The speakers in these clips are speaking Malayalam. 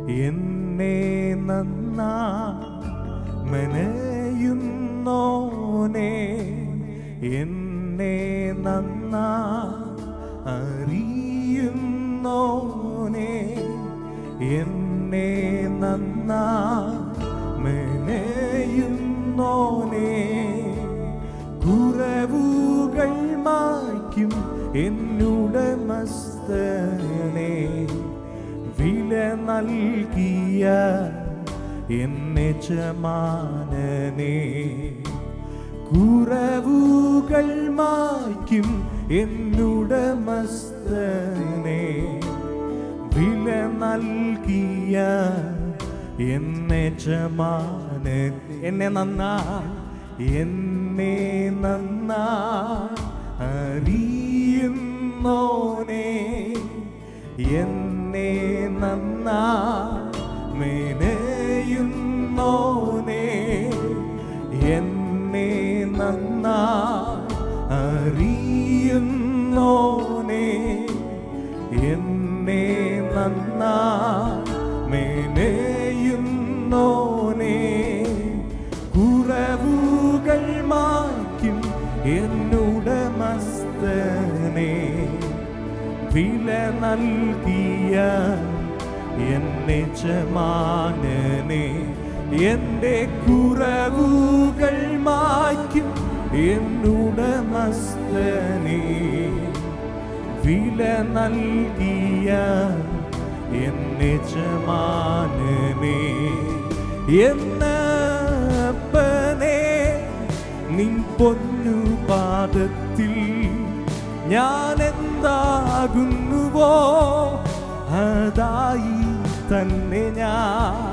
എന്നെ നന്നാ മനയുന്നോനെ എന്നെ നന്നാ അറിയുന്നോനെ എന്നെ നന്നാ മെനയുന്നോനെ കുറവുകൾ മായ്ക്കും എന്നുടെ മസ്തനെ വില നൽകിയ എന്നെ ചമാനനെ കുറവുകൾ മായ്ക്കും എന്നുടെ മസ്തനെ വില നൽകിയ എന്നെ ചമാന എന്നെ നന്നാ എന്നെ നന്നാ അറിയുന്നോനെ എന്നെ നന്നാ മെനയുന്നോനെ എന്നെ നന്നാ അറിയുന്നോനെ എന്നെ നന്നാ മെനയുന്നോനെ കുറവുകൾ മായ്ക്കും എന്നുടെ മസ്തനെ വില നൽകിയ എന്നെ ചമാനനെ എൻ്റെ കുറവുകൾ മായ്ക്കും എന്നുടെ മസ്തനെ വില നൽകിയ എന്നെ ചമാനനെ എന്നപ്പനെ നിൻ പൊന്നു പാദത്തിൽ ഞാൻ എന്താകുന്നുവോ അതായി തന്നെ ഞാൻ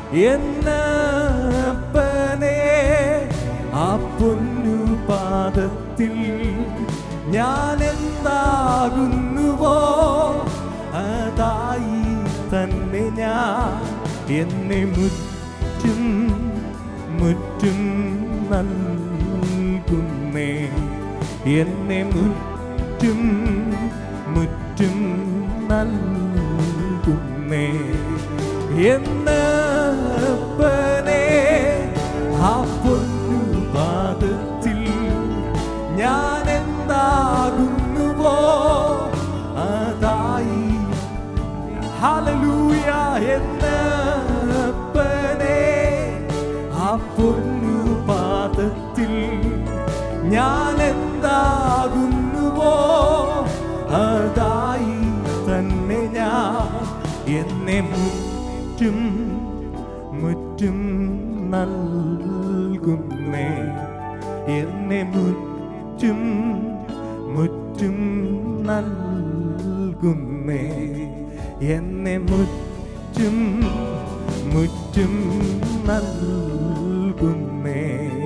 എന്നപ്പനെ ആ പൊന്നു പാദത്തിൽ ഞാൻ എന്താകുന്നുവോ അതായി തന്നെ ഞാൻ എന്നെ മുറ്റും മുറ്റും നൽകുന്നേ എന്നെ മുറ്റും മുറ്റും നൽകുന്നേ എന്നപ്പനെ ആ പൊന്നു പാദത്തിൽ ഞാൻ എന്താകുന്നുവോ അതായി ഹല്ലേലൂയ എന്നപ്പനെ ആ പൊന്നു പാദത്തിൽ ഞാൻ എന്താകുന്നുവോ അതായി തന്നെ ഞാൻ എന്നെ മുറ്റും മുറ്റും നൽകുന്നേ എന്നെ മുറ്റും മുറ്റും നൽകുന്നേ എന്നെ മുറ്റും മുറ്റും നൽകുന്നേ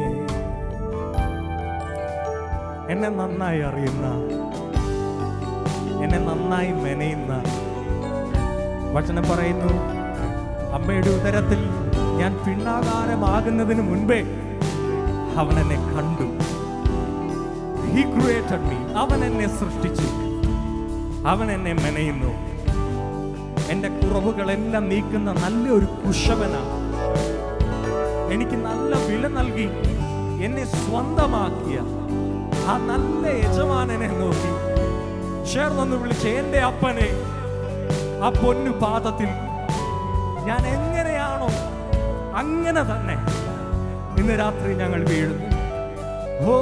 എന്നെ നന്നായി അറിയുന്ന എന്നെ നന്നായി മെനയുന്ന വചനം പറയുന്നു അമ്മയുടെ ഉദരത്തിൽ ഞാൻ പിണ്ണാകാരമാകുന്നതിന് മുൻപേ അവൻ എന്നെ കണ്ടു ഹി ക്രിയേറ്റഡ് മീ അവൻ എന്നെ സൃഷ്ടിച്ചു അവൻ എന്നെ മെനയുന്നു എൻ്റെ കുറവുകളെല്ലാം നീക്കുന്ന നല്ലൊരു കുശവനാണ് എനിക്ക് നല്ല വില നൽകി എന്നെ സ്വന്തമാക്കിയ ആ നല്ല യജമാനനെ നോക്കി ചേർന്നൊന്ന് വിളിച്ച് എൻ്റെ അപ്പനെ ആ പൊന്നു പാദത്തിൽ ഞാൻ എങ്ങനെയാണോ അങ്ങനെ തന്നെ ഇന്ന് രാത്രി ഞങ്ങൾ വീഴുന്നു ഓ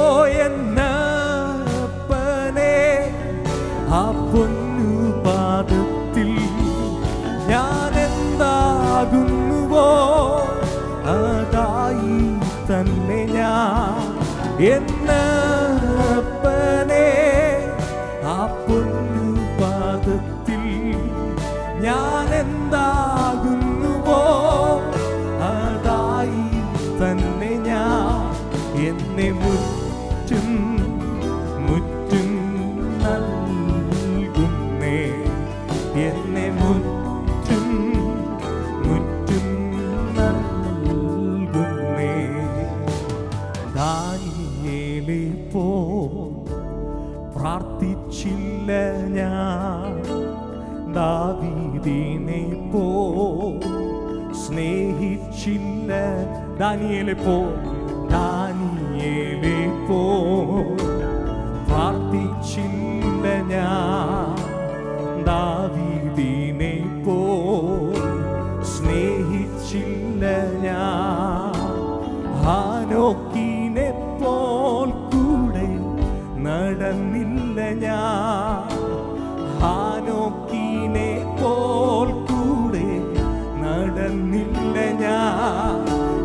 എന്നപ്പനെ ആ പൊന്നു പാദത്തിൽ ഞാൻ എന്താകുന്നുവോ അതായി തന്നെ ഞാൻ എന്നപ്പനെ ആ പൊന്നു പാദത്തിൽ ഞാൻ എന്താകുന്നുവോ അതായി തന്നെ ഞാൻ എന്നെ മുറ്റും മുറ്റും നൽകുന്നേ എന്നെ മുറ്റും മുറ്റും നൽകുന്നേ ദാനിയേലേ പോ പ്രാർത്ഥിച്ചില്ല ഞാൻ ദാവീദിനെ പോ സ്നേഹിച്ചില്ല ദാനിയേലെ പോ ദാനിയേലെ പോ പ്രാർത്ഥിച്ചില്ല ഞാൻ ദാവീദിനെ പോ സ്നേഹിച്ചില്ല ഞാൻ ഹാനോക്കിനെ പോൽ കൂടെ നടന്നില്ല ഞാൻ ഹാനോക്കിനെ പോൽ കൂടെ നടന്നില്ല ഞാൻ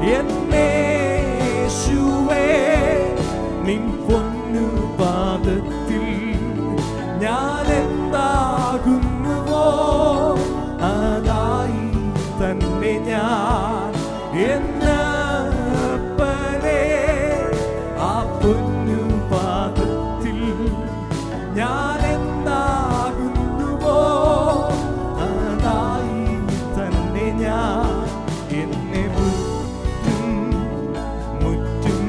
എന്നേശുവേ നിൻ പൊന്നു പാദത്തിൽ ഞാൻ എന്താകുന്നുവോ അതായി തന്നെ ഞാൻ എന്നപ്പനെ ആ പൊന്നു പാദത്തിൽ ഞാൻ എന്താകുന്നുവോ അതായി തന്നെ ഞാൻ എന്നെ മുറ്റും മുറ്റും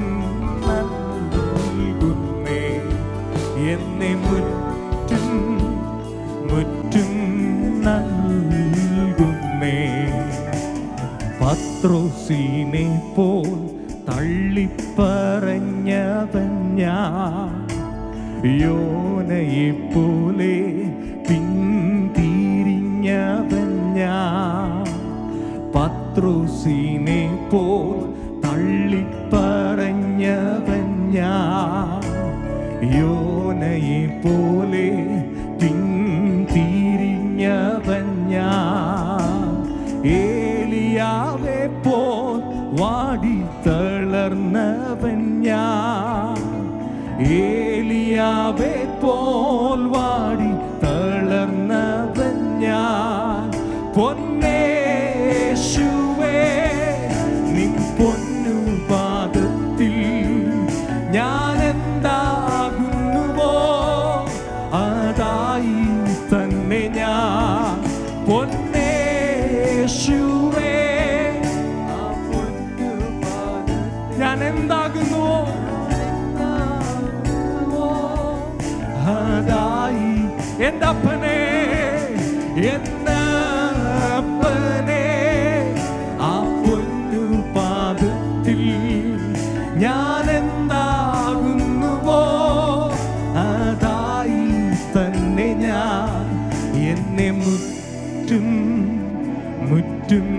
നൽകുന്നേ എന്നെ മുറ്റും മുറ്റും നൽകുന്നേ പത്രോസിനെ പോൽ തള്ളിപ്പറഞ്ഞവൻ ഞാൻ യോനയെ പോലെ പിന്തിരിഞ്ഞവൻ ഞാൻ പത്രോസിനെ പോൽ തള്ളിപ്പറഞ്ഞവൻ ഞാൻ യോനയെ പോലെ പിന്തിരിഞ്ഞവൻ ഞാൻ ഏലിയാവെ പോൽ വാടി തളർന്നവൻ ഞാൻ ഏലിയാവെ പോൽ വാടി തളർന്നവൻ ഞാൻ പൊന്നേശുവേ നിൻ പൊന്നു പാദത്തിൽ ഞാൻ എന്താകുന്നുവോ അതായി തന്നെ ഞാൻ പൊന്നേശുവേ ആ പൊന്നു പാദത്തിൽ ഞാൻ എന്താകുന്നുവോ അതായി എൻ്റെ അപ്പനെ എൻ്റെ അപ്പനെ ആ പൊന്നു പാദത്തിൽ ഞാൻ എന്താകുന്നുവോ അതായി തന്നെ ഞാൻ എന്നെ മുറ്റും മുറ്റും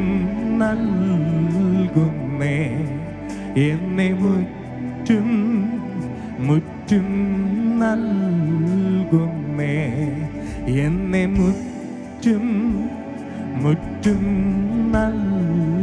നൽകുന്നേ എന്നെ മുറ്റും മുറ്റും നൽകുന്നേ എന്നെ മുറ്റും മുറ്റും നൽകുന്നേ